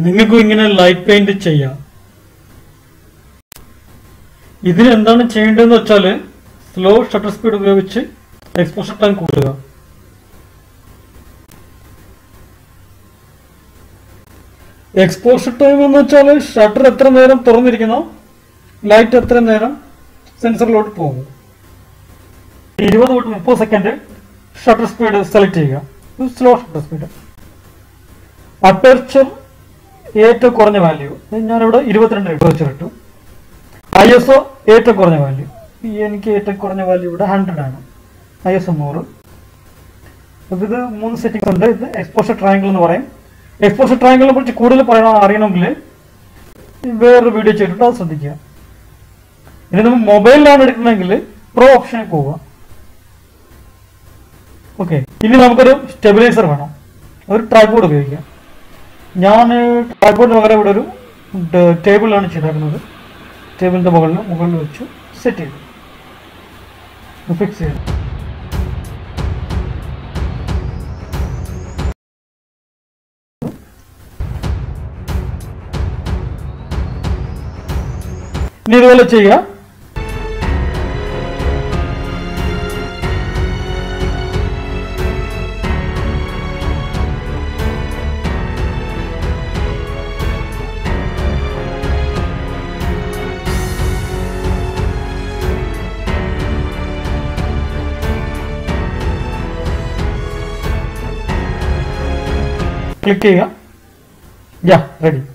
നിങ്ങൾക്കും ഇങ്ങനെ light paint ചെയ്യാം ഇതിന് എന്താണ് ചെയ്യേണ്ടതെന്ന് വെച്ചാൽ സ്ലോ ഷട്ടർ സ്പീഡ് ഉപയോഗിച്ച് എക്സ്പോഷർ ടൈം കൂട്ടുക എക്സ്പോഷർ ടൈം എന്ന് വെച്ചാൽ ഷട്ടർ എത്ര നേരം തുറന്നിരിക്കുന്നോ ലൈറ്റ് എത്ര നേരം സെൻസറിലോട്ട് പോകും ഇരുപത് തൊട്ട് മുപ്പത് സെക്കൻഡ് ഷട്ടർ സ്പീഡ് സെലക്ട് ചെയ്യുക സ്ലോ ഷട്ടർ സ്പീഡ് അപ്പർച്ചർ ഏറ്റവും കുറഞ്ഞ വാല്യൂ ഞാനിവിടെ ഇരുപത്തിരണ്ട് അപ്പർച്ചർ ഇട്ടു ഐ എസ് ഒ ഏറ്റവും കുറഞ്ഞ വാല്യൂ എനിക്ക് ഏറ്റവും കുറഞ്ഞ വാല്യൂ ഇവിടെ ഹൺഡ്രഡ് ആണ് ഐ എസ് ഒ നൂറ് അപ്പോൾ ഇത് മൂന്ന് സെറ്റിംഗ്സ് ഉണ്ട് ഇത് എക്സ്പോഷർ ട്രയാങ്കിൾ എന്ന് പറയും എക്സ്പോഷർ ട്രയാങ്കിളിനെ കുറിച്ച് കൂടുതൽ പറയണം അറിയണമെങ്കിൽ വേറൊരു വീഡിയോ ചെയ്തിട്ട് അത് ശ്രദ്ധിക്കുക ഇനി നമ്മൾ മൊബൈലിലാണ് എടുക്കുന്നതെങ്കിൽ പ്രോ ഓപ്ഷനിൽ പോവുക ഓക്കെ ഇനി നമുക്കൊരു സ്റ്റെബിലൈസർ വേണം ഒരു ട്രൈപോഡ് ഉപയോഗിക്കാം ഞാൻ ട്രൈപോഡിന് പകരം ഇവിടെ ഒരു ടേബിളാണ് ചെയ്തേക്കുന്നത് ടേബിളിന്റെ മുകളിൽ മുകളിൽ വെച്ച് സെറ്റ് ചെയ്തു ഫിക്സ് ചെയ്തു ഇനി ഇതുപോലെ ചെയ്യുക ക്ലിക്ക് ചെയ്യുക യാ റെഡി